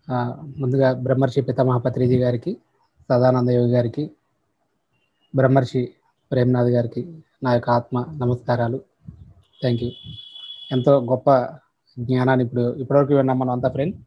ఆ, ముందుగా బ్రహ్మర్షి పితామహ పత్రిజీ గారికి సదానంద యోగి గారికి బ్రహ్మర్షి ప్రేమ్నాథ్ గారికి నా యొక్క ఆత్మ నమస్కారాలు థ్యాంక్ యూ ఎంతో గొప్ప జ్ఞానాన్ని ఇప్పుడు ఇప్పటివరకు విన్నాం మనం అంతా ఫ్రెండ్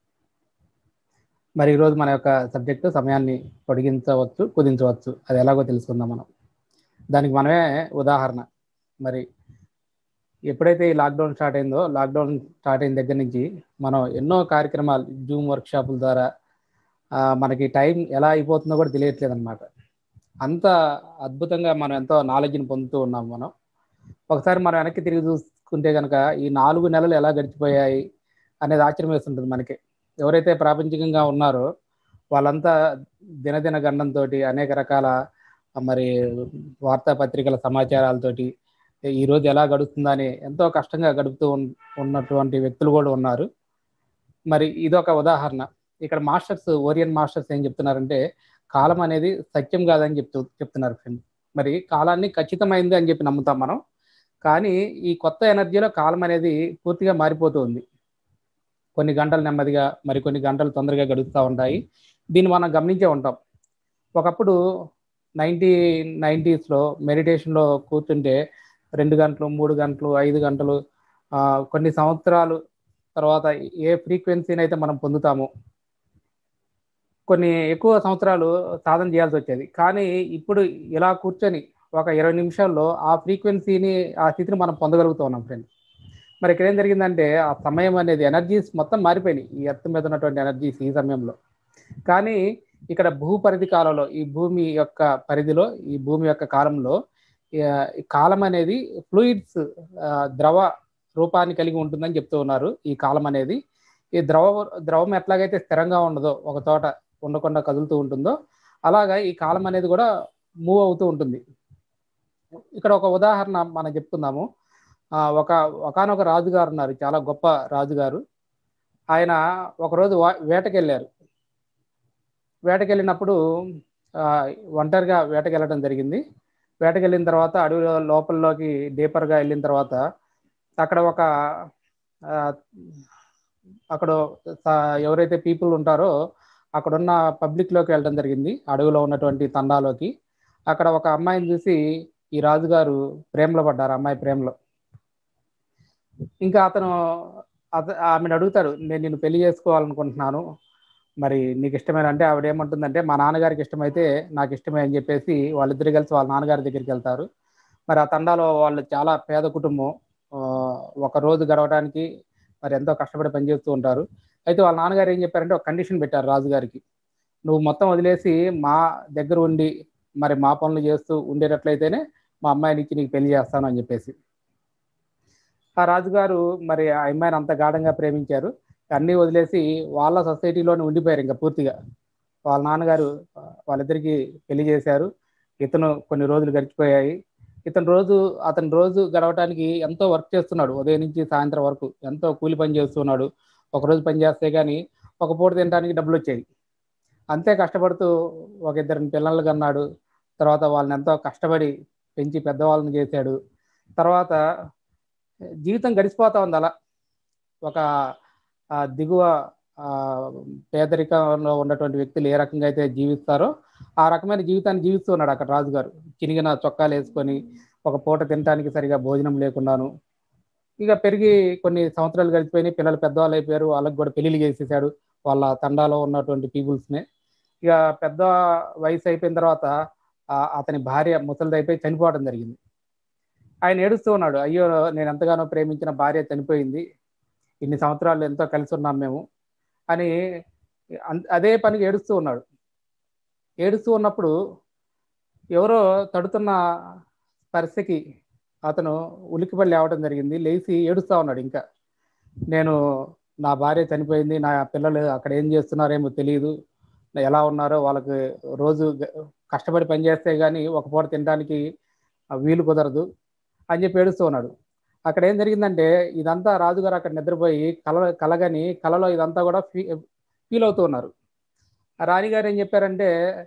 మరి ఈరోజు మన యొక్క సబ్జెక్టు సమయాన్ని పొడిగించవచ్చు కుదించవచ్చు అది ఎలాగో తెలుసుకుందాం మనం దానికి మనమే ఉదాహరణ మరి ఎప్పుడైతే ఈ లాక్డౌన్ స్టార్ట్ అయిందో లాక్డౌన్ స్టార్ట్ అయిన దగ్గర నుంచి మనం ఎన్నో కార్యక్రమాలు జూమ్ వర్క్షాపుల ద్వారా ఆ, మనకి టైం ఎలా అయిపోతుందో కూడా తెలియట్లేదు అనమాట అంత అద్భుతంగా మనం ఎంతో నాలెడ్జ్ని పొందుతూ ఉన్నాం మనం ఒకసారి మనం వెనక్కి తిరిగి చూసుకుంటే కనుక ఈ నాలుగు నెలలు ఎలా గడిచిపోయాయి అనేది ఆశ్చర్యం వేస్తుంటుంది మనకి ఎవరైతే ప్రాపంచికంగా ఉన్నారో వాళ్ళంతా దినదిన గండంతో అనేక రకాల ఆ, మరి వార్తాపత్రికల సమాచారాలతోటి ఈ రోజు ఎలా గడుస్తుందని ఎంతో కష్టంగా గడుపుతూ ఉన్- ఉన్నటువంటి వ్యక్తులు కూడా ఉన్నారు మరి ఇదొక ఉదాహరణ ఇక్కడ మాస్టర్స్ ఓరియన్ మాస్టర్స్ ఏం చెప్తున్నారంటే కాలం అనేది సత్యం కాదని చెప్తూ చెప్తున్నారు ఫ్రెండ్ మరి కాలాన్ని ఖచ్చితమైంది అని చెప్పి నమ్ముతాం మనం కానీ ఈ కొత్త ఎనర్జీలో కాలం అనేది పూర్తిగా మారిపోతూ ఉంది కొన్ని గంటలు నెమ్మదిగా మరి కొన్ని గంటలు తొందరగా గడుస్తూ ఉంటాయి దీన్ని మనం గమనించే ఉంటాం ఒకప్పుడు నైన్టీన్ నైంటీస్లో మెడిటేషన్లో కూర్చుంటే రెండు గంటలు మూడు గంటలు ఐదు గంటలు ఆ, కొన్ని సంవత్సరాలు తర్వాత ఏ ఫ్రీక్వెన్సీని అయితే మనం పొందుతామో కొన్ని ఎక్కువ సంవత్సరాలు సాధన చేయాల్సి వచ్చేది కానీ ఇప్పుడు ఇలా కూర్చొని ఒక ఇరవై నిమిషాల్లో ఆ ఫ్రీక్వెన్సీని ఆ స్థితిని మనం పొందగలుగుతూ ఉన్నాం ఫ్రెండ్ మరి ఇక్కడ ఏం జరిగిందంటే ఆ సమయం అనేది ఎనర్జీస్ మొత్తం మారిపోయినాయి ఈ ఎర్త్ మీద ఉన్నటువంటి ఎనర్జీస్ ఈ సమయంలో కానీ ఇక్కడ భూ పరిధి కాలంలో ఈ భూమి యొక్క పరిధిలో ఈ భూమి యొక్క కాలంలో ఆ, ఈ కాలం అనేది ఫ్లూయిడ్స్ ద్రవ రూపాన్ని కలిగి ఉంటుందని చెప్తూ ఉన్నారు ఈ కాలం అనేది ఈ ద్రవ ద్రవం ఎట్లాగైతే స్థిరంగా ఉండదో ఒక చోట ఉండకుండా కదులుతూ ఉంటుందో అలాగా ఈ కాలం అనేది కూడా మూవ్ అవుతూ ఉంటుంది ఇక్కడ ఒక ఉదాహరణ మనం చెప్పుకుందాము ఆ, ఒక ఒకనొక రాజుగారు ఉన్నారు చాలా గొప్ప రాజుగారు ఆయన ఒకరోజు వా- వేటకెళ్ళారు వేటకెళ్ళినప్పుడు ఆ, ఒంటరిగా వేటకెళ్ళడం జరిగింది వేటకెళ్ళిన తర్వాత అడవి లోపలిలోకి డీపర్గా వెళ్ళిన తర్వాత అక్కడ ఒక ఆ, అక్కడ స- ఎవరైతే పీపుల్ ఉంటారో అక్కడ ఉన్న పబ్లిక్లోకి వెళ్ళడం జరిగింది అడవిలో ఉన్నటువంటి తండాలోకి అక్కడ ఒక అమ్మాయిని చూసి ఈ రాజుగారు ప్రేమలో పడ్డారు అమ్మాయి ప్రేమలో ఇంకా అతను అత- ఆమెను అడుగుతాడు నేను నిన్ను పెళ్లి చేసుకోవాలనుకుంటున్నాను మరి నీకు ఇష్టమైన అంటే ఆవిడ ఏమంటుందంటే మా నాన్నగారికి ఇష్టమైతే నాకు ఇష్టమే అని చెప్పేసి వాళ్ళిద్దరు కలిసి వాళ్ళ నాన్నగారి దగ్గరికి వెళ్తారు మరి ఆ తండాలో వాళ్ళు చాలా పేద కుటుంబం ఆ, ఒక రోజు గడవడానికి మరి ఎంతో కష్టపడి పనిచేస్తూ ఉంటారు అయితే వాళ్ళ నాన్నగారు ఏం చెప్పారంటే ఒక కండిషన్ పెట్టారు రాజుగారికి నువ్వు మొత్తం వదిలేసి మా దగ్గర ఉండి మరి మా పనులు చేస్తూ ఉండేటట్లయితేనే మా అమ్మాయిని ఇచ్చి నీకు పెళ్లి చేస్తాను అని చెప్పేసి ఆ రాజుగారు మరి ఆ అమ్మాయిని అంత గాఢంగా ప్రేమించారు అన్నీ వదిలేసి వాళ్ళ సొసైటీలోనే ఉండిపోయారు ఇంకా పూర్తిగా వాళ్ళ నాన్నగారు ఆ, వాళ్ళిద్దరికి పెళ్లి చేశారు ఇతను కొన్ని రోజులు గడిచిపోయాయి ఇతను రోజు అతను రోజు గడవటానికి ఎంతో వర్క్ చేస్తున్నాడు ఉదయం నుంచి సాయంత్రం వరకు ఎంతో కూలి పని చేస్తున్నాడు ఒక రోజు పని చేస్తే కానీ ఒక పూట తినడానికి డబ్బులు వచ్చాయి అంతే కష్టపడుతూ ఒక ఇద్దరిని పిల్లలు కన్నాడు తర్వాత వాళ్ళని ఎంతో కష్టపడి పెంచి పెద్దవాళ్ళని చేశాడు తర్వాత జీవితం గడిచిపోతా ఉంది అలా ఒక ఆ, దిగువ ఆ, పేదరికంలో ఉన్నటువంటి వ్యక్తులు ఏ రకంగా అయితే జీవిస్తారో ఆ రకమైన జీవితాన్ని జీవిస్తూ ఉన్నాడు అక్కడ రాజుగారు చినిగిన చొక్కాలు వేసుకొని ఒక పూట తినడానికి సరిగా భోజనం లేకున్నాను ఇక పెరిగి కొన్ని సంవత్సరాలు గడిచిపోయినాయి పిల్లలు పెద్దవాళ్ళు అయిపోయారు వాళ్ళకి కూడా పెళ్లిళ్ళు చేసేసాడు వాళ్ళ తండాలో ఉన్నటువంటి పీపుల్స్ని ఇక పెద్ద వయసు అయిపోయిన తర్వాత ఆ, అతని భార్య ముసలిదైపోయి చనిపోవడం జరిగింది ఆయన ఏడుస్తూ ఉన్నాడు అయ్యో నేను ఎంతగానో ప్రేమించిన భార్య చనిపోయింది ఇన్ని సంవత్సరాలు ఎంతో కలిసి ఉన్నాం మేము అని అన్- అదే పనికి ఏడుస్తూ ఉన్నాడు ఏడుస్తూ ఉన్నప్పుడు ఎవరో తడుతున్న స్పర్శకి అతను ఉలిక్కిపడి లేవడం జరిగింది లేచి ఏడుస్తూ ఉన్నాడు ఇంకా నేను నా భార్య చనిపోయింది నా పిల్లలు అక్కడ ఏం చేస్తున్నారేమో తెలియదు ఎలా ఉన్నారో వాళ్ళకి రోజు గ- కష్టపడి పనిచేస్తే కానీ ఒక పూట తినడానికి ఆ, వీలు కుదరదు అని చెప్పి ఏడుస్తూ ఉన్నాడు అక్కడ ఏం జరిగిందంటే ఇదంతా రాజుగారు అక్కడ నిద్రపోయి కల కలగని కలలో ఇదంతా కూడా ఫీ ఫీల్ అవుతూ ఉన్నారు ఆ రాణిగారు ఏం చెప్పారంటే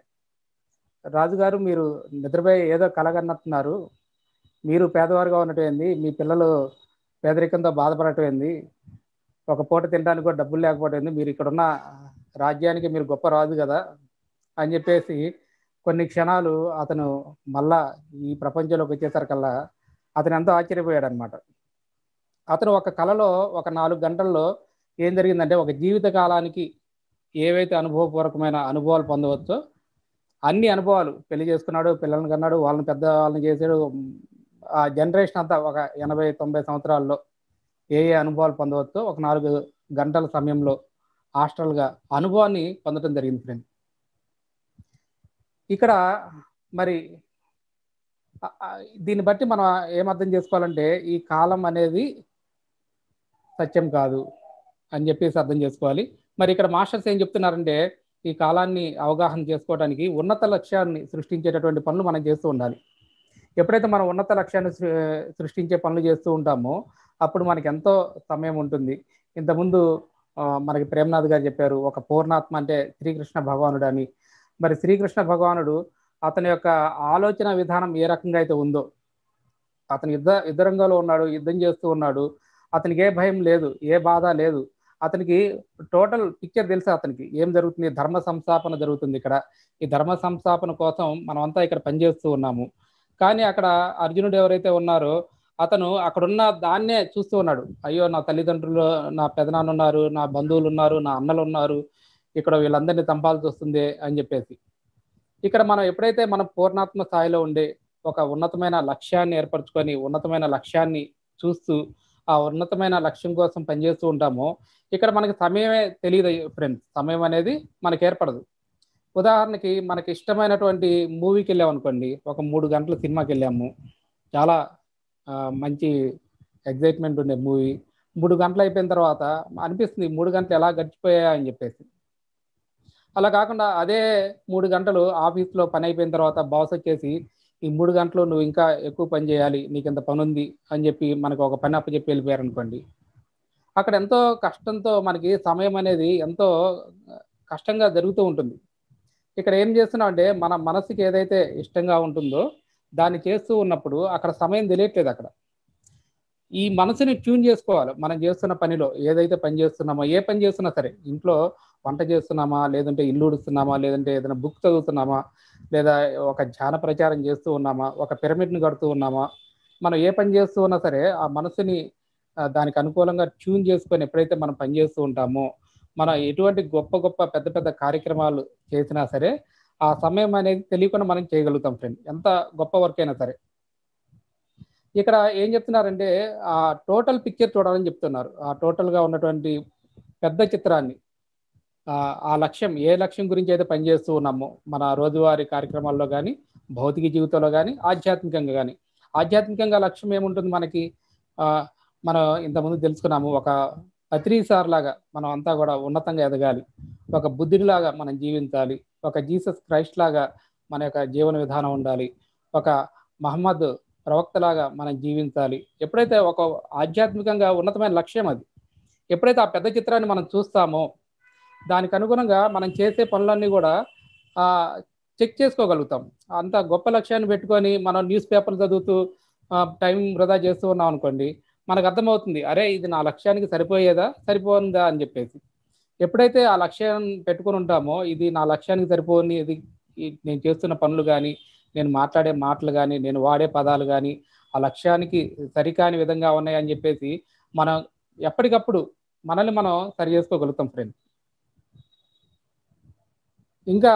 రాజుగారు మీరు నిద్రపోయి ఏదో కలగన్నట్టున్నారు మీరు పేదవారుగా ఉన్నటువంటి మీ పిల్లలు పేదరికంతో బాధపడటమైంది ఒక పూట తినడానికి కూడా డబ్బులు లేకపోవటం మీరు ఇక్కడ ఉన్న రాజ్యానికి మీరు గొప్ప రాజు కదా అని చెప్పేసి కొన్ని క్షణాలు అతను మళ్ళా ఈ ప్రపంచంలోకి వచ్చేసరికల్లా అతను ఎంతో ఆశ్చర్యపోయాడు అనమాట అతను ఒక కళలో ఒక నాలుగు గంటల్లో ఏం జరిగిందంటే ఒక జీవిత కాలానికి ఏవైతే అనుభవపూర్వకమైన అనుభవాలు పొందవచ్చో అన్ని అనుభవాలు పెళ్లి చేసుకున్నాడు పిల్లల్ని కన్నాడు వాళ్ళని పెద్ద వాళ్ళని చేశాడు ఆ జనరేషన్ అంతా ఒక ఎనభై తొంభై సంవత్సరాల్లో ఏ ఏ అనుభవాలు పొందవచ్చో ఒక నాలుగు గంటల సమయంలో హాస్టల్గా అనుభవాన్ని పొందడం జరిగింది ఫ్రెండ్ ఇక్కడ మరి దీన్ని బట్టి మనం ఏమర్థం చేసుకోవాలంటే ఈ కాలం అనేది సత్యం కాదు అని చెప్పేసి అర్థం చేసుకోవాలి మరి ఇక్కడ మాస్టర్స్ ఏం చెప్తున్నారంటే ఈ కాలాన్ని అవగాహన చేసుకోవడానికి ఉన్నత లక్ష్యాన్ని సృష్టించేటటువంటి పనులు మనం చేస్తూ ఉండాలి ఎప్పుడైతే మనం ఉన్నత లక్ష్యాన్ని సృష్టించే పనులు చేస్తూ ఉంటామో అప్పుడు మనకి ఎంతో సమయం ఉంటుంది ఇంతకుముందు మనకి ప్రేమనాథ్ గారు చెప్పారు ఒక పూర్ణాత్మ అంటే శ్రీకృష్ణ భగవానుడు అని మరి శ్రీకృష్ణ భగవానుడు అతని యొక్క ఆలోచన విధానం ఏ రకంగా అయితే ఉందో అతను యుద్ధ యుద్ధ రంగంలో ఉన్నాడు యుద్ధం చేస్తూ ఉన్నాడు అతనికి ఏ భయం లేదు ఏ బాధ లేదు అతనికి టోటల్ పిక్చర్ తెలుసు అతనికి ఏం జరుగుతుంది ధర్మ సంస్థాపన జరుగుతుంది ఇక్కడ ఈ ధర్మ సంస్థాపన కోసం మనమంతా ఇక్కడ పనిచేస్తూ ఉన్నాము కానీ అక్కడ అర్జునుడు ఎవరైతే ఉన్నారో అతను అక్కడున్న దాన్నే చూస్తూ ఉన్నాడు అయ్యో నా తల్లిదండ్రులు నా పెదనాన్న ఉన్నారు నా బంధువులు ఉన్నారు నా అన్నలు ఉన్నారు ఇక్కడ వీళ్ళందరినీ చంపాల్సి వస్తుంది అని చెప్పేసి ఇక్కడ మనం ఎప్పుడైతే మనం పూర్ణాత్మ స్థాయిలో ఉండే ఒక ఉన్నతమైన లక్ష్యాన్ని ఏర్పరచుకొని ఉన్నతమైన లక్ష్యాన్ని చూస్తూ ఆ ఉన్నతమైన లక్ష్యం కోసం పనిచేస్తూ ఉంటామో ఇక్కడ మనకి సమయమే తెలియదు ఫ్రెండ్స్ సమయం అనేది మనకి ఏర్పడదు ఉదాహరణకి మనకి ఇష్టమైనటువంటి మూవీకి వెళ్ళాం అనుకోండి ఒక మూడు గంటల సినిమాకి వెళ్ళాము చాలా మంచి ఎగ్జైట్మెంట్ ఉండే మూవీ మూడు గంటలు అయిపోయిన తర్వాత అనిపిస్తుంది మూడు గంటలు ఎలా గడిచిపోయా అని చెప్పేసి అలా కాకుండా అదే మూడు గంటలు ఆఫీస్లో పని అయిపోయిన తర్వాత బాస్ వచ్చేసి ఈ మూడు గంటలు నువ్వు ఇంకా ఎక్కువ పని చేయాలి నీకు ఇంత పని ఉంది అని చెప్పి మనకు ఒక పని అప్పచెప్పి వెళ్ళిపోయారు అనుకోండి అక్కడ ఎంతో కష్టంతో మనకి సమయం అనేది ఎంతో కష్టంగా జరుగుతూ ఉంటుంది ఇక్కడ ఏం చేస్తున్నాం అంటే మన మనసుకి ఏదైతే ఇష్టంగా ఉంటుందో దాన్ని చేస్తూ ఉన్నప్పుడు అక్కడ సమయం తెలియట్లేదు అక్కడ ఈ మనసుని ట్యూన్ చేసుకోవాలి మనం చేస్తున్న పనిలో ఏదైతే పని చేస్తున్నామో ఏ పని చేస్తున్నా సరే ఇంట్లో వంట చేస్తున్నామా లేదంటే ఇల్లు ఉడుస్తున్నామా లేదంటే ఏదైనా బుక్ చదువుతున్నామా లేదా ఒక ధ్యాన ప్రచారం చేస్తూ ఉన్నామా ఒక పిరమిడ్ని కడుతూ ఉన్నామా మనం ఏ పని చేస్తూ ఉన్నా సరే ఆ మనసుని దానికి అనుకూలంగా ట్యూన్ చేసుకొని ఎప్పుడైతే మనం పని చేస్తూ ఉంటామో మన ఎటువంటి గొప్ప గొప్ప పెద్ద పెద్ద కార్యక్రమాలు చేసినా సరే ఆ సమయం అనేది తెలియకుండా మనం చేయగలుగుతాం ఫ్రెండ్ ఎంత గొప్ప వర్క్ అయినా సరే ఇక్కడ ఏం చెప్తున్నారంటే ఆ టోటల్ పిక్చర్ చూడాలని చెప్తున్నారు ఆ టోటల్గా ఉన్నటువంటి పెద్ద చిత్రాన్ని ఆ లక్ష్యం ఏ లక్ష్యం గురించి అయితే పనిచేస్తూ ఉన్నామో మన రోజువారీ కార్యక్రమాల్లో కానీ భౌతిక జీవితంలో కానీ ఆధ్యాత్మికంగా కానీ ఆధ్యాత్మికంగా లక్ష్యం ఏముంటుంది మనకి మనం ఇంతకుముందు తెలుసుకున్నాము ఒక పత్రిసార్ లాగా మనం అంతా కూడా ఉన్నతంగా ఎదగాలి ఒక బుద్ధుడిలాగా మనం జీవించాలి ఒక జీసస్ క్రైస్ట్ లాగా మన యొక్క జీవన విధానం ఉండాలి ఒక మహమ్మద్ ప్రవక్తలాగా మనం జీవించాలి ఎప్పుడైతే ఒక ఆధ్యాత్మికంగా ఉన్నతమైన లక్ష్యం అది ఎప్పుడైతే ఆ పెద్ద చిత్రాన్ని మనం చూస్తామో దానికి అనుగుణంగా మనం చేసే పనులన్నీ కూడా చెక్ చేసుకోగలుగుతాం అంత గొప్ప లక్ష్యాన్ని పెట్టుకొని మనం న్యూస్ పేపర్లు చదువుతూ టైం వృధా చేస్తూ ఉన్నాం అనుకోండి మనకు అర్థమవుతుంది అరే ఇది నా లక్ష్యానికి సరిపోయేదా సరిపోతుందా అని చెప్పేసి ఎప్పుడైతే ఆ లక్ష్యం పెట్టుకుని ఉంటామో ఇది నా లక్ష్యానికి సరిపోని ఇది నేను చేస్తున్న పనులు కానీ నేను మాట్లాడే మాటలు కానీ నేను వాడే పదాలు కానీ ఆ లక్ష్యానికి సరికాని విధంగా ఉన్నాయని చెప్పేసి మనం ఎప్పటికప్పుడు మనల్ని మనం సరి చేసుకోగలుగుతాం ఫ్రెండ్ ఇంకా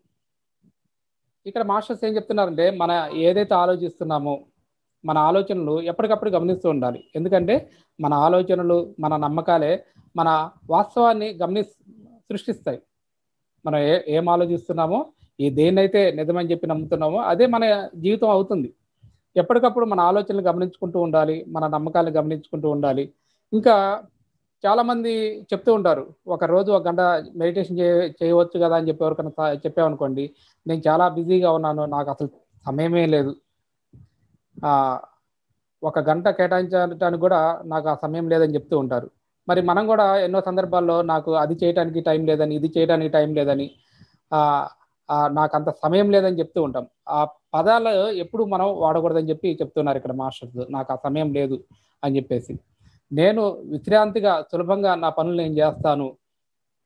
ఇక్కడ మాస్టర్స్ ఏం చెప్తున్నారంటే మన ఏదైతే ఆలోచిస్తున్నామో మన ఆలోచనలు ఎప్పటికప్పుడు గమనిస్తూ ఉండాలి ఎందుకంటే మన ఆలోచనలు మన నమ్మకాలే మన వాస్తవాన్ని గమని సృష్టిస్తాయి మనం ఏ ఏం ఆలోచిస్తున్నామో ఈ దేన్నైతే నిజమని చెప్పి నమ్ముతున్నామో అదే మన జీవితం అవుతుంది ఎప్పటికప్పుడు మన ఆలోచనలు గమనించుకుంటూ ఉండాలి మన నమ్మకాలను గమనించుకుంటూ ఉండాలి ఇంకా చాలామంది చెప్తూ ఉంటారు ఒక రోజు ఒక గంట మెడిటేషన్ చే చేయవచ్చు కదా అని చెప్పి ఎవరికైనా చెప్పామనుకోండి నేను చాలా బిజీగా ఉన్నాను నాకు అసలు సమయమే లేదు ఒక గంట కేటాయించడానికి కూడా నాకు ఆ సమయం లేదని చెప్తూ ఉంటారు మరి మనం కూడా ఎన్నో సందర్భాల్లో నాకు అది చేయడానికి టైం లేదని ఇది చేయడానికి టైం లేదని నాకు అంత సమయం లేదని చెప్తూ ఉంటాం ఆ పదాలు ఎప్పుడు మనం వాడకూడదని చెప్పి చెప్తున్నారు ఇక్కడ మాస్టర్స్ నాకు ఆ సమయం లేదు అని చెప్పేసి నేను విశ్రాంతిగా సులభంగా నా పనులు నేను చేస్తాను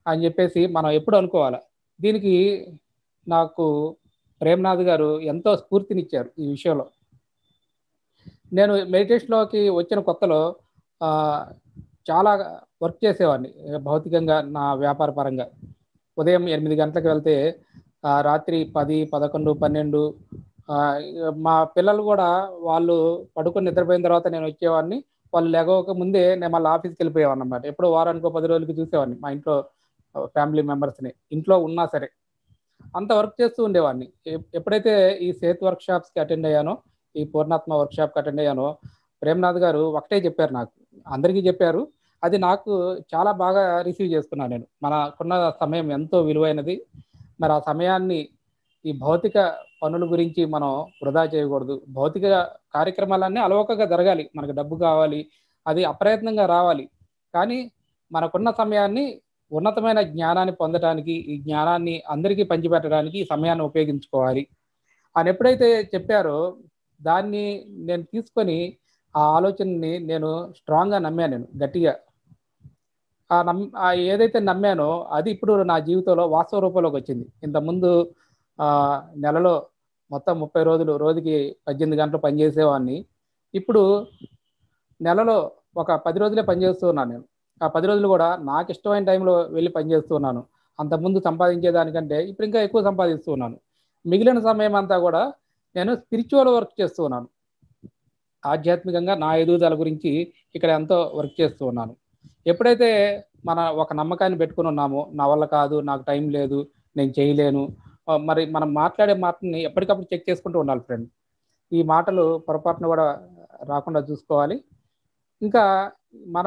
అని చెప్పేసి మనం ఎప్పుడు అనుకోవాలి దీనికి నాకు ప్రేమనాథ్ గారు ఎంతో స్ఫూర్తినిచ్చారు ఈ విషయంలో నేను మెడిటేషన్లోకి వచ్చిన కొత్తలో ఆ, చాలా వర్క్ చేసేవాడిని భౌతికంగా నా వ్యాపార పరంగా ఉదయం ఎనిమిది గంటలకు వెళ్తే ఆ, రాత్రి పది పదకొండు పన్నెండు ఆ, మా పిల్లలు కూడా వాళ్ళు పడుకొని నిద్రపోయిన తర్వాత నేను వచ్చేవాడిని వాళ్ళు లేకపోక ముందే నేను మళ్ళీ ఆఫీస్కి వెళ్ళిపోయేవాడిని అనమాట ఎప్పుడో వారానికో పది రోజులకి చూసేవాడిని మా ఇంట్లో ఫ్యామిలీ మెంబర్స్ని ఇంట్లో ఉన్నా సరే అంత వర్క్ చేస్తూ ఉండేవాడిని ఎప్- ఎప్పుడైతే ఈ సేత్ వర్క్ షాప్స్కి అటెండ్ అయ్యానో ఈ పూర్ణాత్మ వర్క్ షాప్కి అటెండ్ అయ్యానో ప్రేమ్నాథ్ గారు ఒకటే చెప్పారు నాకు అందరికీ చెప్పారు అది నాకు చాలా బాగా రిసీవ్ చేసుకున్నాను నేను మనకున్న సమయం ఎంతో విలువైనది మరి ఆ సమయాన్ని ఈ భౌతిక పనుల గురించి మనం వృధా చేయకూడదు భౌతిక కార్యక్రమాలన్నీ అలవకగా జరగాలి మనకు డబ్బు కావాలి అది అప్రయత్నంగా రావాలి కానీ మనకున్న సమయాన్ని ఉన్నతమైన జ్ఞానాన్ని పొందడానికి ఈ జ్ఞానాన్ని అందరికీ పంచిపెట్టడానికి ఈ సమయాన్ని ఉపయోగించుకోవాలి అని ఎప్పుడైతే చెప్పారో దాన్ని నేను తీసుకొని ఆ ఆలోచనని నేను స్ట్రాంగ్గా నమ్మాను నేను గట్టిగా ఆ నమ్ ఆ ఏదైతే నమ్మానో అది ఇప్పుడు నా జీవితంలో వాస్తవ రూపంలోకి వచ్చింది ఇంతకుముందు ఆ, నెలలో మొత్తం ముప్పై రోజులు రోజుకి పద్దెనిమిది గంటలు పనిచేసేవాడిని ఇప్పుడు నెలలో ఒక పది రోజులే పనిచేస్తూ ఉన్నాను నేను ఆ పది రోజులు కూడా నాకు ఇష్టమైన టైంలో వెళ్ళి పనిచేస్తూ ఉన్నాను అంతకుముందు సంపాదించేదానికంటే ఇప్పుడు ఇంకా ఎక్కువ సంపాదిస్తూ ఉన్నాను మిగిలిన సమయం అంతా కూడా నేను స్పిరిచువల్ వర్క్ చేస్తూ ఉన్నాను ఆధ్యాత్మికంగా నా ఎదుగుదల గురించి ఇక్కడ ఎంతో వర్క్ చేస్తూ ఉన్నాను ఎప్పుడైతే మన ఒక నమ్మకాన్ని పెట్టుకుని ఉన్నామో నా వల్ల కాదు నాకు టైం లేదు నేను చేయలేను ఆ, మరి మనం మాట్లాడే మాటని ఎప్పటికప్పుడు చెక్ చేసుకుంటూ ఉండాలి ఫ్రెండ్ ఈ మాటలు పొరపాటున కూడా రాకుండా చూసుకోవాలి ఇంకా మన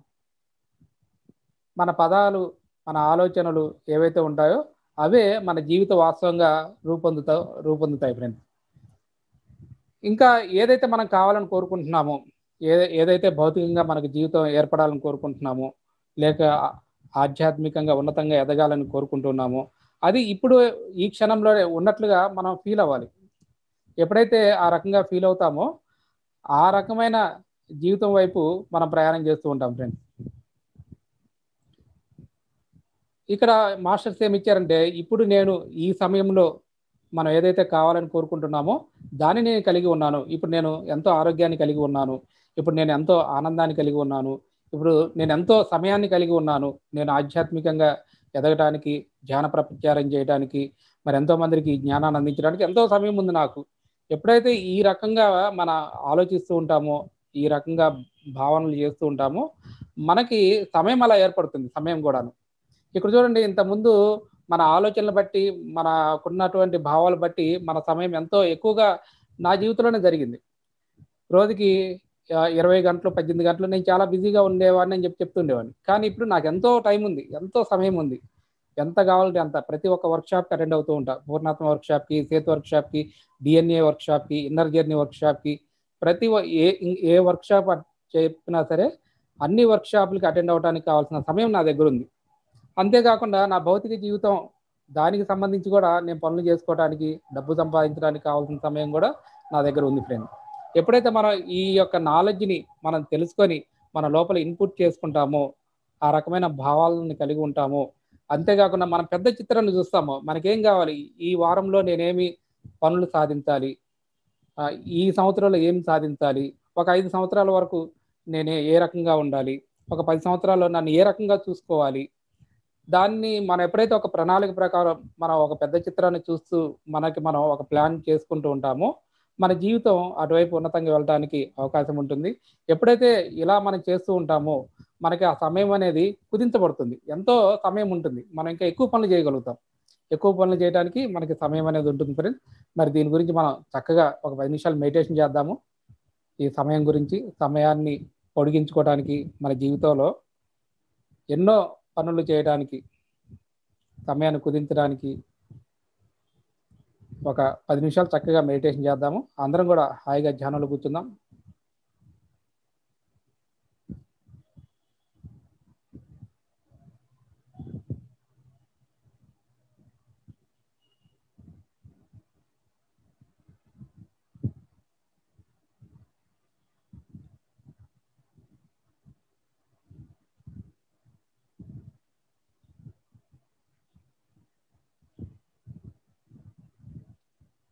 మన పదాలు మన ఆలోచనలు ఏవైతే ఉంటాయో అవే మన జీవిత వాస్తవంగా రూపొందుతా రూపొందుతాయి ఫ్రెండ్ ఇంకా ఏదైతే మనం కావాలని కోరుకుంటున్నామో ఏ ఏదైతే భౌతికంగా మనకు జీవితం ఏర్పడాలని కోరుకుంటున్నామో లేక ఆ- ఆధ్యాత్మికంగా ఉన్నతంగా ఎదగాలని కోరుకుంటున్నామో అది ఇప్పుడు ఈ క్షణంలో ఉన్నట్లుగా మనం ఫీల్ అవ్వాలి ఎప్పుడైతే ఆ రకంగా ఫీల్ అవుతామో ఆ రకమైన జీవితం వైపు మనం ప్రయాణం చేస్తూ ఉంటాం ఫ్రెండ్స్ ఇక్కడ మాస్టర్స్ ఏమి ఇచ్చారంటే ఇప్పుడు నేను ఈ సమయంలో మనం ఏదైతే కావాలని కోరుకుంటున్నామో దాన్ని నేను కలిగి ఉన్నాను ఇప్పుడు నేను ఎంతో ఆరోగ్యాన్ని కలిగి ఉన్నాను ఇప్పుడు నేను ఎంతో ఆనందాన్ని కలిగి ఉన్నాను ఇప్పుడు నేను ఎంతో సమయాన్ని కలిగి ఉన్నాను నేను ఆధ్యాత్మికంగా ఎదగటానికి ధ్యాన ప్రచారం చేయడానికి మరి ఎంతో మందికి ఈ జ్ఞానాన్ని అందించడానికి ఎంతో సమయం ఉంది నాకు ఎప్పుడైతే ఈ రకంగా మన ఆలోచిస్తూ ఉంటామో ఈ రకంగా భావనలు చేస్తూ ఉంటామో మనకి సమయం అలా ఏర్పడుతుంది సమయం కూడాను ఇక్కడ చూడండి ఇంతకుముందు మన ఆలోచనలు బట్టి మనకున్నటువంటి భావాలు బట్టి మన సమయం ఎంతో ఎక్కువగా నా జీవితంలోనే జరిగింది రోజుకి ఆ, ఇరవై గంటలు పద్దెనిమిది గంటలు నేను చాలా బిజీగా ఉండేవాడిని అని చెప్పి చెప్తుండేవాడిని కానీ ఇప్పుడు నాకు ఎంతో టైం ఉంది ఎంతో సమయం ఉంది ఎంత కావాలంటే అంత ప్రతి ఒక్క వర్క్షాప్కి అటెండ్ అవుతూ ఉంటా పూర్ణాత్మ వర్క్షాప్కి సేతు వర్క్షాప్కి డిఎన్ఏ వర్క్షాప్కి ఇన్నర్ జర్నీ వర్క్షాప్కి ప్రతి ఒ- ఏ ఏ వర్క్షాప్ చెప్పినా సరే అన్ని వర్క్షాపులకి అటెండ్ అవ్వడానికి కావాల్సిన సమయం నా దగ్గర ఉంది అంతేకాకుండా నా భౌతిక జీవితం దానికి సంబంధించి కూడా నేను పనులు చేసుకోవడానికి డబ్బు సంపాదించడానికి కావాల్సిన సమయం కూడా నా దగ్గర ఉంది ఫ్రెండ్ ఎప్పుడైతే మనం ఈ యొక్క నాలెడ్జ్ని మనం తెలుసుకొని మన లోపల ఇన్పుట్ చేసుకుంటామో ఆ రకమైన భావాలను కలిగి ఉంటామో అంతేకాకుండా మనం పెద్ద చిత్రాన్ని చూస్తామో మనకేం కావాలి ఈ వారంలో నేనేమి పనులు సాధించాలి ఆ, ఈ సంవత్సరంలో ఏం సాధించాలి ఒక ఐదు సంవత్సరాల వరకు నేనే ఏ రకంగా ఉండాలి ఒక పది సంవత్సరాల్లో నన్ను ఏ రకంగా చూసుకోవాలి దాన్ని మనం ఎప్పుడైతే ఒక ప్రణాళిక ప్రకారం మనం ఒక పెద్ద చిత్రాన్ని చూస్తూ మనకి మనం ఒక ప్లాన్ చేసుకుంటూ ఉంటామో మన జీవితం అటువైపు ఉన్నతంగా వెళ్ళడానికి అవకాశం ఉంటుంది ఎప్పుడైతే ఇలా మనం చేస్తూ ఉంటామో మనకి ఆ సమయం అనేది కుదించబడుతుంది ఎంతో సమయం ఉంటుంది మనం ఇంకా ఎక్కువ పనులు చేయగలుగుతాం ఎక్కువ పనులు చేయడానికి మనకి సమయం అనేది ఉంటుంది ఫ్రెండ్స్ మరి దీని గురించి మనం చక్కగా ఒక పది నిమిషాలు మెడిటేషన్ చేద్దాము ఈ సమయం గురించి సమయాన్ని పొడిగించుకోవడానికి మన జీవితంలో ఎన్నో పనులు చేయడానికి సమయాన్ని కుదించడానికి ఒక పది నిమిషాలు చక్కగా మెడిటేషన్ చేద్దాము అందరం కూడా హాయిగా ధ్యానంలో కూర్చుందాం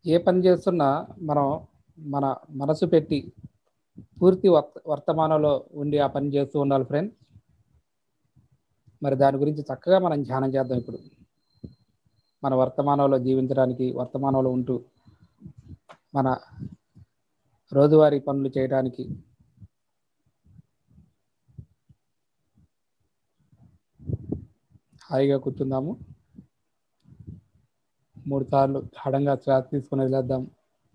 ఏ పని చేస్తున్నా మనం మన మనసు పెట్టి పూర్తి వర్త వర్తమానంలో ఉండి ఆ పని చేస్తూ ఉండాలి ఫ్రెండ్ మరి దాని గురించి చక్కగా మనం ధ్యానం చేద్దాం ఇప్పుడు మన వర్తమానంలో జీవించడానికి వర్తమానంలో ఉంటూ మన రోజువారీ పనులు చేయడానికి హాయిగా కూర్చుందాము మూడు సార్లు గాఢంగా శ్వాస తీసుకుని వదిలేద్దాం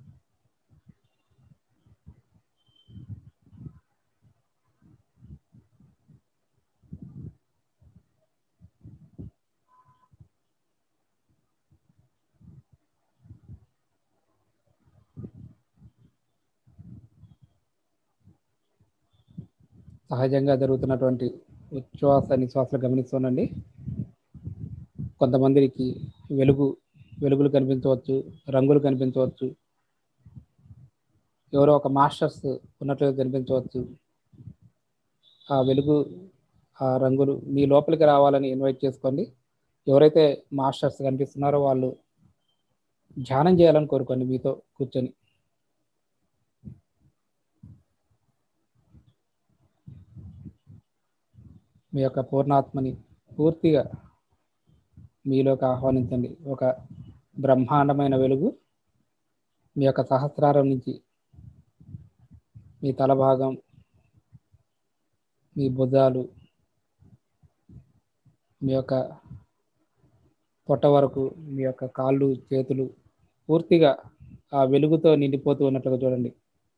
సహజంగా జరుగుతున్నటువంటి ఉచ్ఛ్వాస నిశ్వాసాలు గమనిస్తుండండి కొంతమందికి వెలుగు వెలుగులు కనిపించవచ్చు రంగులు కనిపించవచ్చు ఎవరో ఒక మాస్టర్స్ ఉన్నట్లుగా కనిపించవచ్చు ఆ వెలుగు ఆ రంగులు మీ లోపలికి రావాలని ఇన్వైట్ చేసుకోండి ఎవరైతే మాస్టర్స్ కనిపిస్తున్నారో వాళ్ళు ధ్యానం చేయాలని కోరుకోండి మీతో కూర్చొని మీ యొక్క పూర్ణాత్మని పూర్తిగా మీలోకి ఆహ్వానించండి ఒక బ్రహ్మాండమైన వెలుగు మీ యొక్క సహస్రారం నుంచి మీ తల భాగం మీ భుజాలు మీ యొక్క పొట్ట వరకు మీ యొక్క కాళ్ళు చేతులు పూర్తిగా ఆ వెలుగుతో నిండిపోతూ ఉన్నట్లుగా చూడండి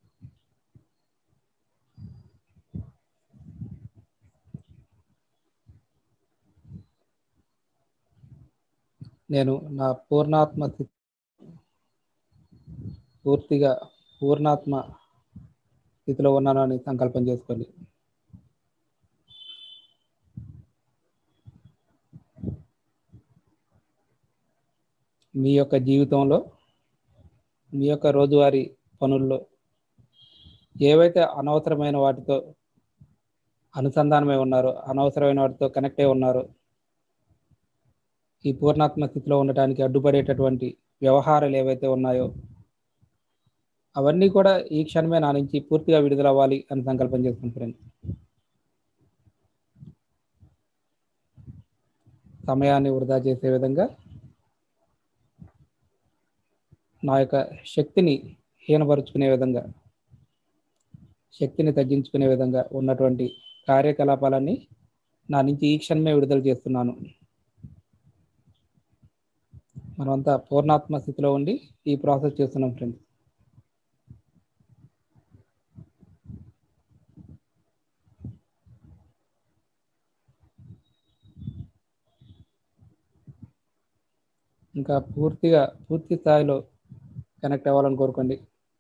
నేను నా పూర్ణాత్మ స్థితి పూర్తిగా పూర్ణాత్మ స్థితిలో ఉన్నాను అని సంకల్పం చేసుకోండి మీ యొక్క జీవితంలో మీ యొక్క రోజువారీ పనుల్లో ఏవైతే అనవసరమైన వాటితో అనుసంధానమై ఉన్నారో అనవసరమైన వాటితో కనెక్ట్ అయి ఉన్నారో ఈ పూర్ణాత్మ స్థితిలో ఉండటానికి అడ్డుపడేటటువంటి వ్యవహారాలు ఏవైతే ఉన్నాయో అవన్నీ కూడా ఈ క్షణమే నా నుంచి పూర్తిగా విడుదలవ్వాలి అని సంకల్పం చేసుకుంటున్నాను సమయాన్ని వృధా చేసే విధంగా నా యొక్క శక్తిని హీనపరుచుకునే విధంగా శక్తిని తగ్గించుకునే విధంగా ఉన్నటువంటి కార్యకలాపాలన్నీ నా నుంచి ఈ క్షణమే విడుదల చేస్తున్నాను మనమంతా పూర్ణాత్మ స్థితిలో ఉండి ఈ ప్రాసెస్ చేస్తున్నాం ఫ్రెండ్స్ ఇంకా పూర్తిగా పూర్తి స్థాయిలో కనెక్ట్ అవ్వాలని కోరుకోండి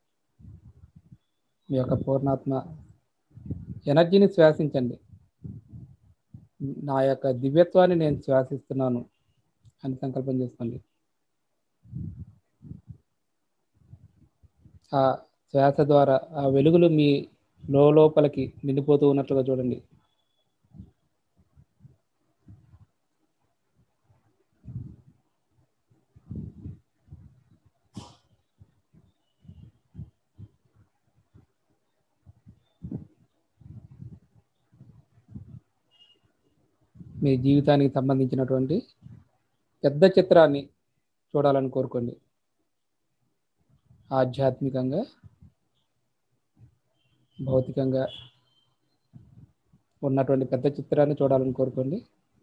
మీ యొక్క పూర్ణాత్మ ఎనర్జీని శ్వాసించండి నా యొక్క దివ్యత్వాన్ని నేను శ్వాసిస్తున్నాను అని సంకల్పం చేసుకోండి ఆ శ్వాస ద్వారా ఆ వెలుగులు మీ లోపలికి నిండిపోతూ ఉన్నట్లుగా చూడండి మీ జీవితానికి సంబంధించినటువంటి పెద్ద చిత్రాన్ని చూడాలని కోరుకోండి ఆధ్యాత్మికంగా భౌతికంగా ఉన్నటువంటి పెద్ద చిత్రాన్ని చూడాలని కోరుకోండి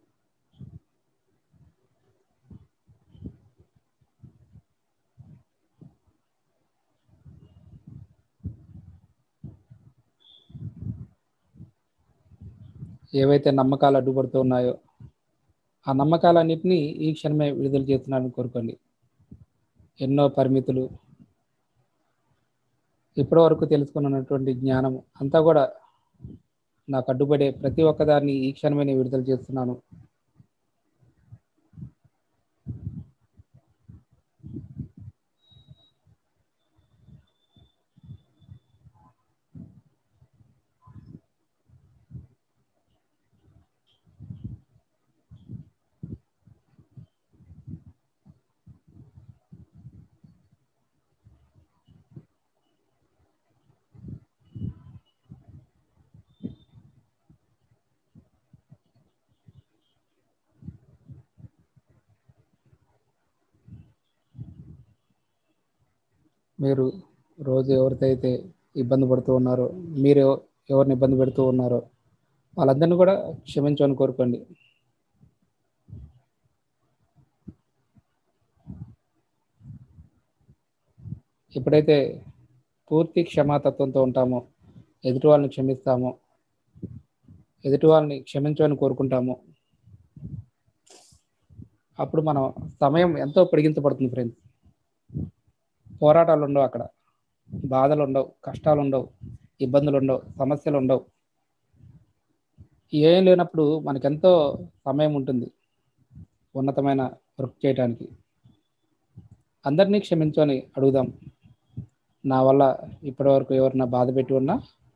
ఏవైతే నమ్మకాలు అడ్డుపడుతూ ఉన్నాయో ఆ నమ్మకాలన్నింటినీ ఈ క్షణమే విడుదల చేస్తున్నానని కోరుకోండి ఎన్నో పరిమితులు ఇప్పటి వరకు తెలుసుకున్నటువంటి జ్ఞానం అంతా కూడా నాకు అడ్డుపడే ప్రతి ఒక్కదాన్ని ఈ క్షణమే నేను విడుదల చేస్తున్నాను మీరు రోజు ఎవరితో అయితే ఇబ్బంది పడుతూ ఉన్నారో మీరు ఎవ- ఎవరిని ఇబ్బంది పెడుతూ ఉన్నారో వాళ్ళందరినీ కూడా క్షమించమని కోరుకోండి ఎప్పుడైతే పూర్తి క్షమాతత్వంతో ఉంటామో ఎదుటి వాళ్ళని క్షమిస్తామో ఎదుటి వాళ్ళని క్షమించమని కోరుకుంటామో అప్పుడు మనం సమయం ఎంతో పొడిగించబడుతుంది ఫ్రెండ్స్ పోరాటాలు ఉండవు అక్కడ బాధలు ఉండవు కష్టాలు ఉండవు ఇబ్బందులు ఉండవు సమస్యలు ఉండవు ఏం లేనప్పుడు మనకెంతో సమయం ఉంటుంది ఉన్నతమైన వర్క్ చేయడానికి అందరినీ క్షమించమని అడుగుదాం నా వల్ల ఇప్పటివరకు ఎవరిన బాధ పెట్టి ఉన్నా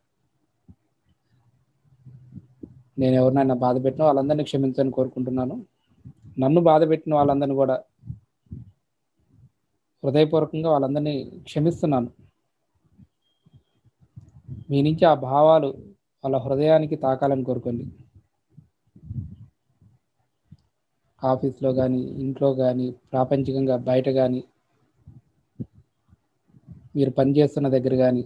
నేను ఎవరినైనా బాధ పెట్టినా వాళ్ళందరినీ క్షమించని కోరుకుంటున్నాను నన్ను బాధ పెట్టిన వాళ్ళందరినీ కూడా హృదయపూర్వకంగా వాళ్ళందరినీ క్షమిస్తున్నాను మీ నుంచి ఆ భావాలు వాళ్ళ హృదయానికి తాకాలని కోరుకోండి ఆఫీస్లో కానీ ఇంట్లో కానీ ప్రాపంచికంగా బయట కానీ మీరు పనిచేస్తున్న దగ్గర కానీ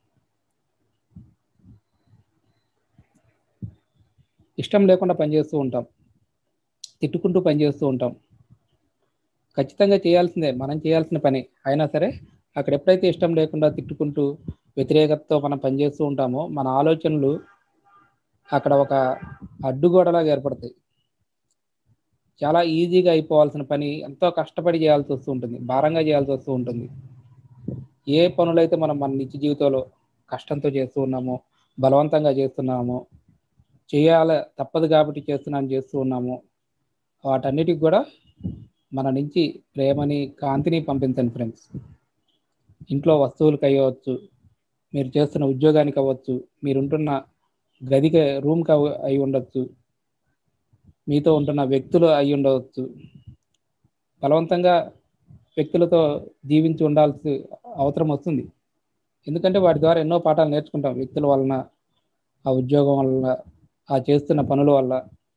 ఇష్టం లేకుండా పనిచేస్తూ ఉంటాం తిట్టుకుంటూ పనిచేస్తూ ఉంటాం ఖచ్చితంగా చేయాల్సిందే మనం చేయాల్సిన పని అయినా సరే అక్కడ ఎప్పుడైతే ఇష్టం లేకుండా తిట్టుకుంటూ వ్యతిరేకతతో మనం పనిచేస్తూ ఉంటామో మన ఆలోచనలు అక్కడ ఒక అడ్డుగోడలాగా ఏర్పడతాయి చాలా ఈజీగా అయిపోవాల్సిన పని ఎంతో కష్టపడి చేయాల్సి వస్తూ ఉంటుంది భారంగా చేయాల్సి వస్తూ ఉంటుంది ఏ పనులైతే మనం మన నిత్య జీవితంలో కష్టంతో చేస్తూ ఉన్నామో బలవంతంగా చేస్తున్నామో చేయాల తప్పదు కాబట్టి చేస్తున్నాను చేస్తూ ఉన్నాము వాటన్నిటికి కూడా మన నుంచి ప్రేమని కాంతిని పంపించండి ఫ్రెండ్స్ ఇంట్లో వస్తువులకు అయ్యవచ్చు మీరు చేస్తున్న ఉద్యోగానికి అవ్వచ్చు మీరుంటున్న గదికి రూమ్కి అవ- అయి ఉండొచ్చు మీతో ఉంటున్న వ్యక్తులు అయి ఉండవచ్చు బలవంతంగా వ్యక్తులతో జీవించి ఉండాల్సి అవసరం వస్తుంది ఎందుకంటే వాటి ద్వారా ఎన్నో పాఠాలు నేర్చుకుంటాం వ్యక్తుల వలన ఆ ఉద్యోగం వలన ఆ చేస్తున్న పనుల వల్ల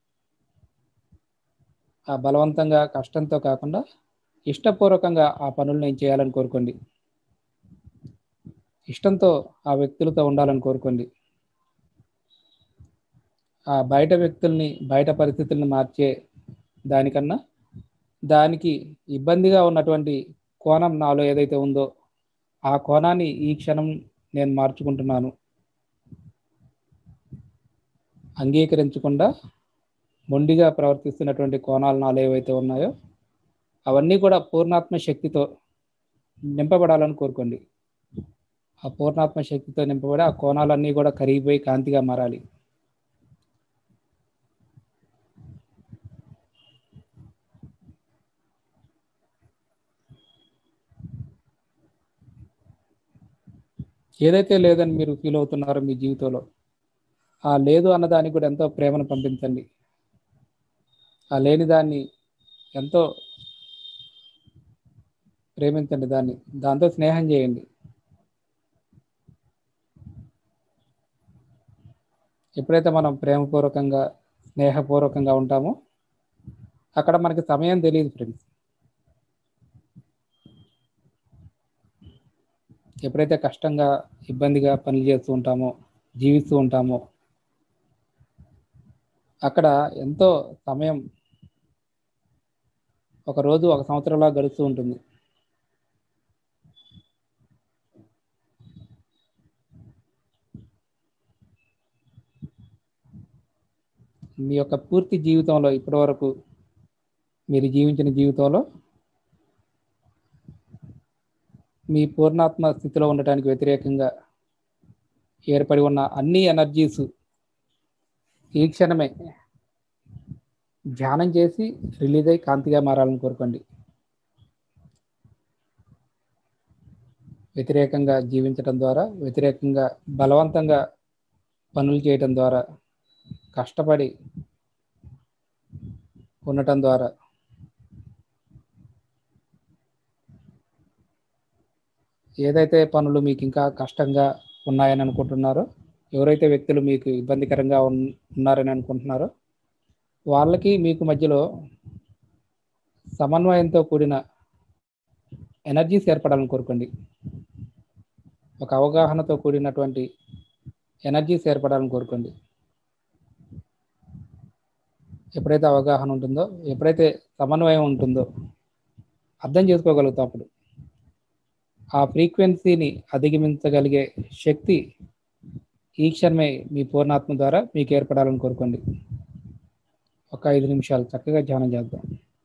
ఆ బలవంతంగా కష్టంతో కాకుండా ఇష్టపూర్వకంగా ఆ పనులు నేను చేయాలని కోరుకోండి ఇష్టంతో ఆ వ్యక్తులతో ఉండాలని కోరుకోండి ఆ బయట వ్యక్తుల్ని బయట పరిస్థితుల్ని మార్చే దానికన్నా దానికి ఇబ్బందిగా ఉన్నటువంటి కోణం నాలో ఏదైతే ఉందో ఆ కోణాన్ని ఈ క్షణం నేను మార్చుకుంటున్నాను అంగీకరించకుండా మొండిగా ప్రవర్తిస్తున్నటువంటి కోణాలు నాలో ఏవైతే ఉన్నాయో అవన్నీ కూడా పూర్ణాత్మ శక్తితో నింపబడాలని కోరుకోండి ఆ పూర్ణాత్మ శక్తితో నింపబడి ఆ కోణాలన్నీ కూడా కరిగిపోయి కాంతిగా మారాలి ఏదైతే లేదని మీరు ఫీల్ అవుతున్నారో మీ జీవితంలో ఆ లేదు అన్నదానికి కూడా ఎంతో ప్రేమను పంపించండి ఆ లేని దాన్ని ఎంతో ప్రేమించండి దాన్ని దాంతో స్నేహం చేయండి ఎప్పుడైతే మనం ప్రేమపూర్వకంగా స్నేహపూర్వకంగా ఉంటామో అక్కడ మనకి సమయం తెలియదు ఫ్రెండ్స్ ఎప్పుడైతే కష్టంగా ఇబ్బందిగా పనులు చేస్తూ ఉంటామో జీవిస్తూ ఉంటామో అక్కడ ఎంతో సమయం ఒక రోజు ఒక సంవత్సరంలా గడుస్తూ ఉంటుంది మీ యొక్క పూర్తి జీవితంలో ఇప్పటి వరకు మీరు జీవించిన జీవితంలో మీ పూర్ణాత్మ స్థితిలో ఉండటానికి వ్యతిరేకంగా ఏర్పడి ఉన్న అన్ని ఎనర్జీస్ ఈ క్షణమే ధ్యానం చేసి రిలీజ్ అయి కాంతిగా మారాలని కోరుకోండి వ్యతిరేకంగా జీవించడం ద్వారా వ్యతిరేకంగా బలవంతంగా పనులు చేయటం ద్వారా కష్టపడి ఉండటం ద్వారా ఏదైతే పనులు మీకు ఇంకా కష్టంగా ఉన్నాయని అనుకుంటున్నారో ఎవరైతే వ్యక్తులు మీకు ఇబ్బందికరంగా ఉన్- ఉన్నారని అనుకుంటున్నారో వాళ్ళకి మీకు మధ్యలో సమన్వయంతో కూడిన ఎనర్జీస్ ఏర్పడాలని కోరుకోండి ఒక అవగాహనతో కూడినటువంటి ఎనర్జీస్ ఏర్పడాలని కోరుకోండి ఎప్పుడైతే అవగాహన ఉంటుందో ఎప్పుడైతే సమన్వయం ఉంటుందో అర్థం చేసుకోగలుగుతాం అప్పుడు ఆ ఫ్రీక్వెన్సీని అధిగమించగలిగే శక్తి ఈ క్షణమే మీ పూర్ణాత్మ ద్వారా మీకు ఏర్పడాలని కోరుకోండి ఒక ఐదు నిమిషాలు చక్కగా ధ్యానం చేద్దాం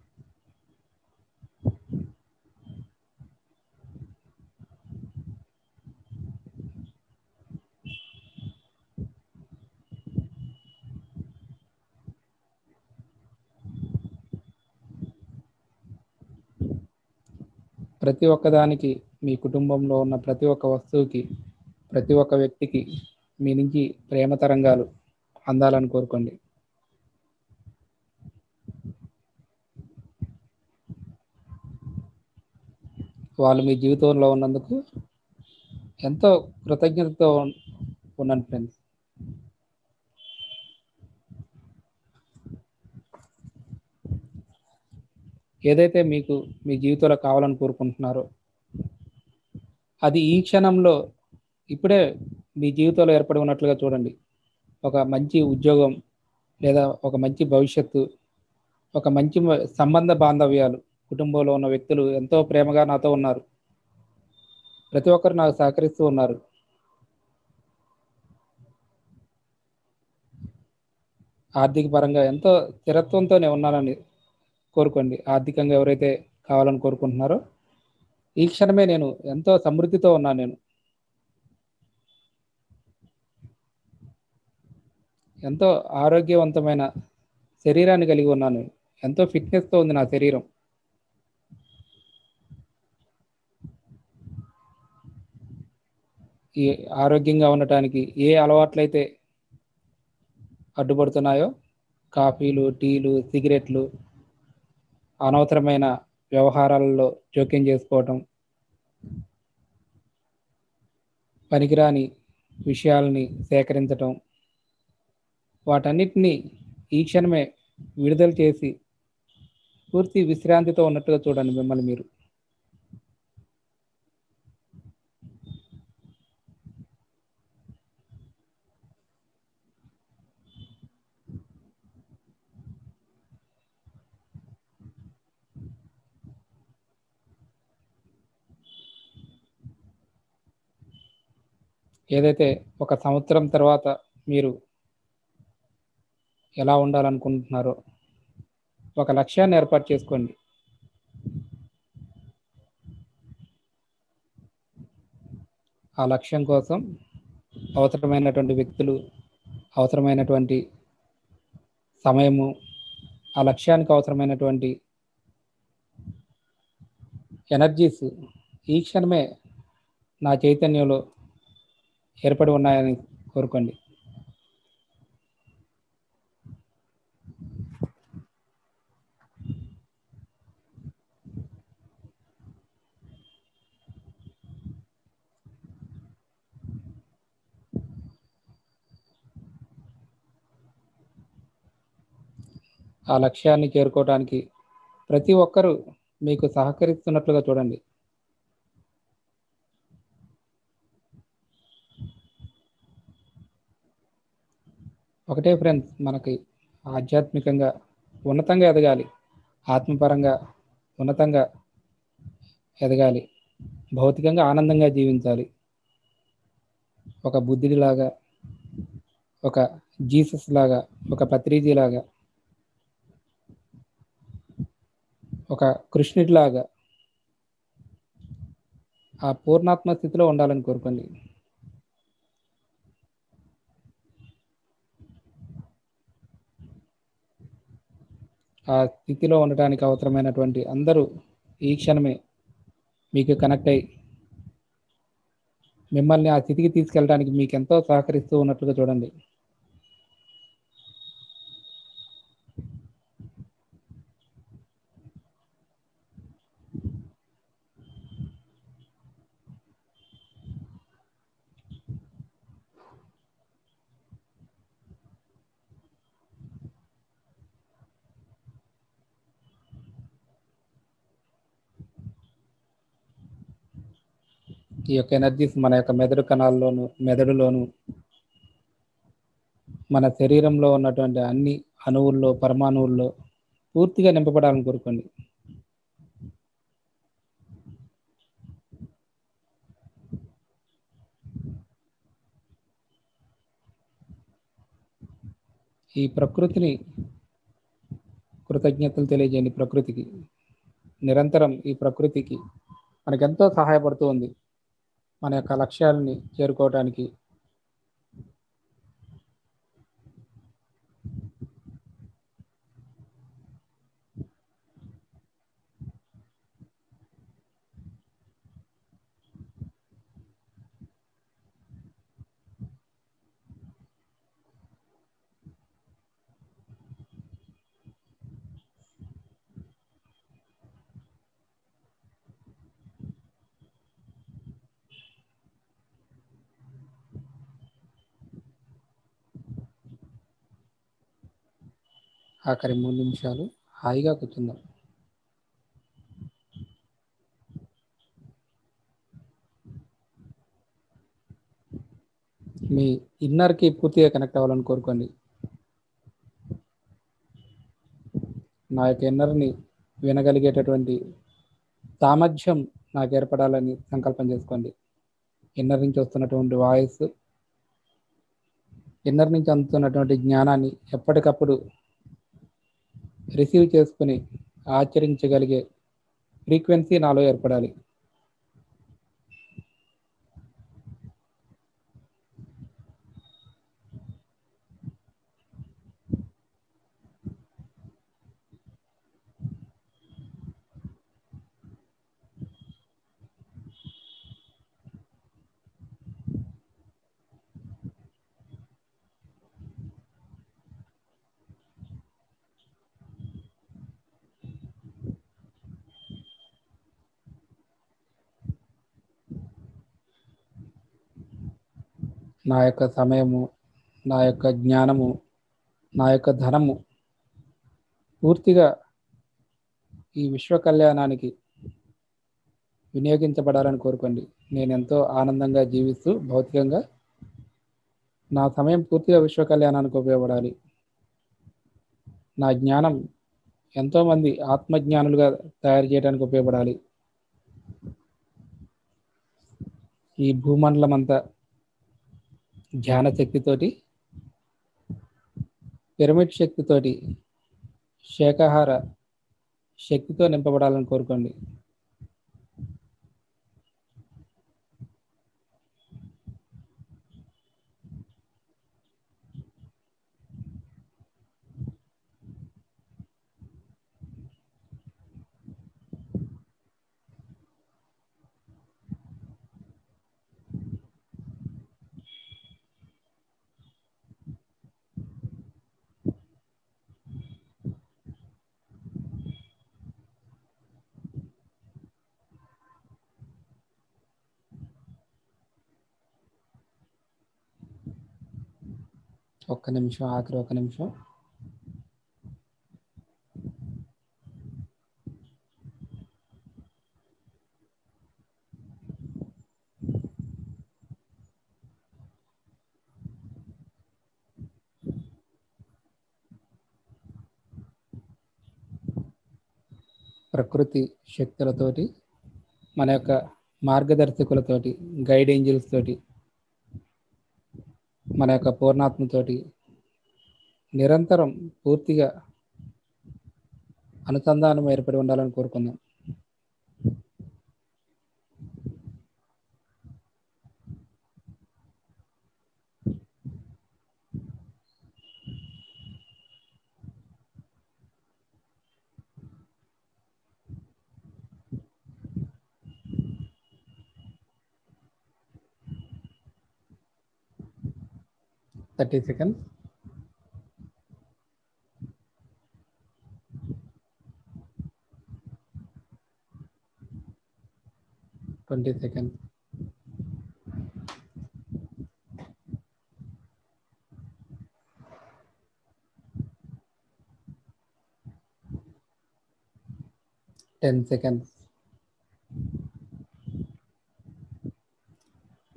ప్రతి ఒక్కదానికి మీ కుటుంబంలో ఉన్న ప్రతి ఒక్క వస్తువుకి ప్రతి ఒక్క వ్యక్తికి మీ నుంచి ప్రేమ తరంగాలు అందాలని కోరుకోండి వాళ్ళు మీ జీవితంలో ఉన్నందుకు ఎంతో కృతజ్ఞతతో ఉన్నాను ఫ్రెండ్స్ ఏదైతే మీకు మీ జీవితంలో కావాలని కోరుకుంటున్నారో అది ఈ క్షణంలో ఇప్పుడే మీ జీవితంలో ఏర్పడి ఉన్నట్లుగా చూడండి ఒక మంచి ఉద్యోగం లేదా ఒక మంచి భవిష్యత్తు ఒక మంచి సంబంధ బాంధవ్యాలు కుటుంబంలో ఉన్న వ్యక్తులు ఎంతో ప్రేమగా నాతో ఉన్నారు ప్రతి ఒక్కరు నాకు సహకరిస్తూ ఉన్నారు ఆర్థిక పరంగా ఎంతో స్థిరత్వంతో నేను ఉన్నానని కోరుకోండి ఆర్థికంగా ఎవరైతే కావాలని కోరుకుంటున్నారో ఈ క్షణమే నేను ఎంతో సమృద్ధితో ఉన్నాను నేను ఎంతో ఆరోగ్యవంతమైన శరీరాన్ని కలిగి ఉన్నాను ఎంతో ఫిట్నెస్తో ఉంది నా శరీరం ఈ ఆరోగ్యంగా ఉండటానికి ఏ అలవాట్లయితే అడ్డుపడుతున్నాయో కాఫీలు టీలు సిగరెట్లు అనవసరమైన వ్యవహారాలలో జోక్యం చేసుకోవటం పనికిరాని విషయాలని సేకరించటం వాటన్నిటినీ ఈ క్షణమే విడుదల చేసి పూర్తి విశ్రాంతితో ఉన్నట్టుగా చూడండి మిమ్మల్ని మీరు ఏదైతే ఒక సంవత్సరం తర్వాత మీరు ఎలా ఉండాలనుకుంటున్నారో ఒక లక్ష్యాన్ని ఏర్పాటు చేసుకోండి ఆ లక్ష్యం కోసం అవసరమైనటువంటి వ్యక్తులు అవసరమైనటువంటి సమయము ఆ లక్ష్యానికి అవసరమైనటువంటి ఎనర్జీస్ ఈ క్షణమే నా చైతన్యంలో ఏర్పడి ఉన్నాయని కోరుకోండి ఆ లక్ష్యాన్ని చేరుకోవడానికి ప్రతి ఒక్కరూ మీకు సహకరిస్తున్నట్లుగా చూడండి ఒకటే ఫ్రెండ్స్ మనకి ఆధ్యాత్మికంగా ఉన్నతంగా ఎదగాలి ఆత్మపరంగా ఉన్నతంగా ఎదగాలి భౌతికంగా ఆనందంగా జీవించాలి ఒక బుద్ధుడిలాగా ఒక జీసస్ లాగా ఒక పత్రిజీ లాగా ఒక కృష్ణుడిలాగా ఆ పూర్ణాత్మ స్థితిలో ఉండాలని కోరుకోండి ఆ స్థితిలో ఉండటానికి అవసరమైనటువంటి అందరూ ఈ క్షణమే మీకు కనెక్ట్ అయ్యి మిమ్మల్ని ఆ స్థితికి తీసుకెళ్ళడానికి మీకు ఎంతో సహకరిస్తూ ఉన్నట్లుగా చూడండి ఈ యొక్క ఎనర్జీస్ మన యొక్క మెదడు కణాల్లోను మెదడులోను మన శరీరంలో ఉన్నటువంటి అన్ని అణువుల్లో పరమాణువుల్లో పూర్తిగా నింపబడాలని కోరుకోండి ఈ ప్రకృతిని కృతజ్ఞతలు తెలియజేయండి ప్రకృతికి నిరంతరం ఈ ప్రకృతికి మనకెంతో సహాయపడుతూ ఉంది మన యొక్క లక్ష్యాలని చేరుకోవడానికి ఆఖరి మూడు నిమిషాలు హాయిగా కూర్చుందాం మీ ఇన్నర్కి పూర్తిగా కనెక్ట్ అవ్వాలని కోరుకోండి నా యొక్క ఇన్నర్ని వినగలిగేటటువంటి సామర్థ్యం నాకు ఏర్పడాలని సంకల్పం చేసుకోండి ఇన్నర్ నుంచి వస్తున్నటువంటి వాయిస్ ఇన్నర్ నుంచి అందుతున్నటువంటి జ్ఞానాన్ని ఎప్పటికప్పుడు రిసీవ్ చేసుకుని ఆచరించగలిగే ఫ్రీక్వెన్సీ నాలో ఏర్పడాలి నా యొక్క సమయము నా యొక్క జ్ఞానము నా యొక్క ధనము పూర్తిగా ఈ విశ్వ కళ్యాణానికి వినియోగించబడాలని కోరుకోండి నేను ఎంతో ఆనందంగా జీవిస్తూ భౌతికంగా నా సమయం పూర్తిగా విశ్వ కళ్యాణానికి ఉపయోగపడాలి నా జ్ఞానం ఎంతోమంది ఆత్మజ్ఞానులుగా తయారు చేయడానికి ఉపయోగపడాలి ఈ భూమండలం అంతా ధ్యాన శక్తితోటి పిరమిడ్ శక్తితోటి శాకాహార శక్తితో నింపబడాలని కోరుకోండి ఒక్క నిమిషం ఆఖరి ఒక నిమిషం ప్రకృతి శక్తులతోటి మన యొక్క మార్గదర్శకులతోటి గైడ్ ఏంజిల్స్ తోటి మన యొక్క పూర్ణాత్మతోటి నిరంతరం పూర్తిగా అనుసంధానం ఏర్పడి ఉండాలని కోరుకుందాం thirty seconds twenty seconds ten seconds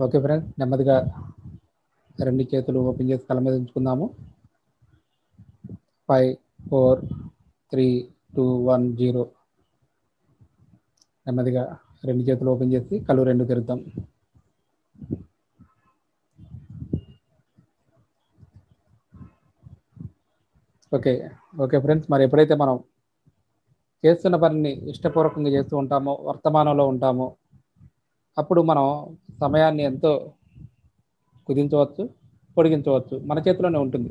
okay friends నెమ్మదిగా రెండు చేతులు ఓపెన్ చేసి కళ్ళ మీద ఉంచుకుందాము five four three two one zero నెమ్మదిగా రెండు చేతులు ఓపెన్ చేసి కళ్ళు రెండు తెరుద్దాం ఓకే ఓకే ఫ్రెండ్స్ మరి ఎప్పుడైతే మనం చేస్తున్న పనిని ఇష్టపూర్వకంగా చేస్తూ ఉంటామో వర్తమానంలో ఉంటామో అప్పుడు మనం సమయాన్ని ఎంతో కుదించవచ్చు పొడిగించవచ్చు మన చేతిలోనే ఉంటుంది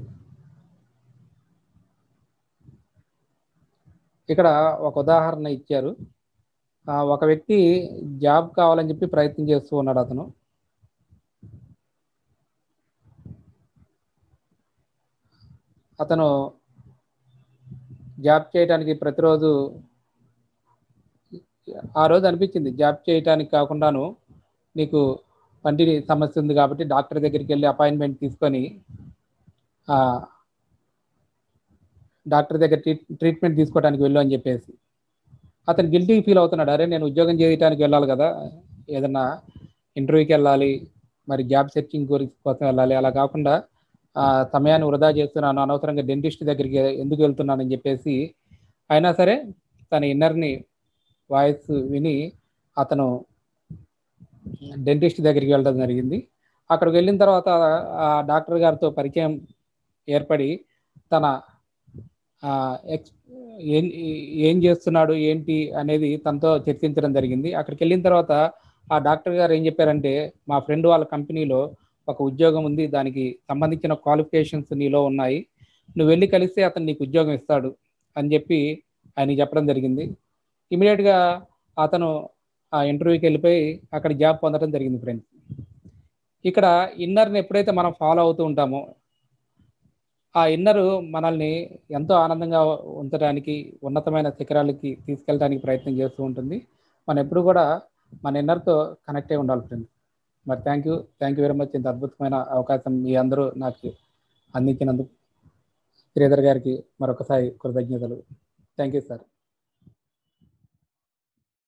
ఇక్కడ ఒక ఉదాహరణ ఇచ్చారు ఆ, ఒక వ్యక్తి జాబ్ కావాలని చెప్పి ప్రయత్నం చేస్తూ ఉన్నాడు అతను అతను జాబ్ చేయడానికి ప్రతిరోజు ఆ రోజు అనిపించింది జాబ్ చేయడానికి కాకుండాను నీకు పంటి సమస్య ఉంది కాబట్టి డాక్టర్ దగ్గరికి వెళ్ళి అపాయింట్మెంట్ తీసుకొని ఆ, డాక్టర్ దగ్గర ట్రీట్ ట్రీట్మెంట్ తీసుకోవడానికి వెళ్ళు అని చెప్పేసి అతను గిల్టీ ఫీల్ అవుతున్నాడు అరే నేను ఉద్యోగం చేయడానికి వెళ్ళాలి కదా ఏదన్నా ఇంటర్వ్యూకి వెళ్ళాలి మరి జాబ్ సెర్చింగ్ గురించి కోసం వెళ్ళాలి అలా కాకుండా ఆ, సమయాన్ని వృధా చేస్తున్నాను అనవసరంగా డెంటిస్ట్ దగ్గరికి ఎందుకు వెళ్తున్నానని చెప్పేసి అయినా సరే తన ఇన్నర్ని వాయిస్ విని అతను డెంటిస్ట్ దగ్గరికి వెళ్ళడం జరిగింది అక్కడికి వెళ్ళిన తర్వాత ఆ డాక్టర్ గారితో పరిచయం ఏర్పడి తన ఆ, ఎక్స్ ఏం ఏం చేస్తున్నాడు ఏంటి అనేది తనతో చర్చించడం జరిగింది అక్కడికి వెళ్ళిన తర్వాత ఆ డాక్టర్ గారు ఏం చెప్పారంటే మా ఫ్రెండ్ వాళ్ళ కంపెనీలో ఒక ఉద్యోగం ఉంది దానికి సంబంధించిన క్వాలిఫికేషన్స్ నీలో ఉన్నాయి నువ్వు వెళ్ళి కలిస్తే అతను నీకు ఉద్యోగం ఇస్తాడు అని చెప్పి ఆయన చెప్పడం జరిగింది ఇమీడియట్గా అతను ఆ ఇంటర్వ్యూకి వెళ్ళిపోయి అక్కడ జాబ్ పొందడం జరిగింది ఫ్రెండ్స్ ఇక్కడ ఇన్నర్ని ఎప్పుడైతే మనం ఫాలో అవుతూ ఉంటామో ఆ ఇన్నరు మనల్ని ఎంతో ఆనందంగా ఉంచడానికి ఉన్నతమైన శిఖరాలకి తీసుకెళ్ళడానికి ప్రయత్నం చేస్తూ ఉంటుంది మనం ఎప్పుడు కూడా మన ఇన్నర్తో కనెక్ట్ అయి ఉండాలి ఫ్రెండ్స్ మరి thank you thank you very much ఇంత అద్భుతమైన అవకాశం మీ అందరూ నాకు అందించినందుకు శ్రీధర్ గారికి మరొకసారి కృతజ్ఞతలు థ్యాంక్ యూ సార్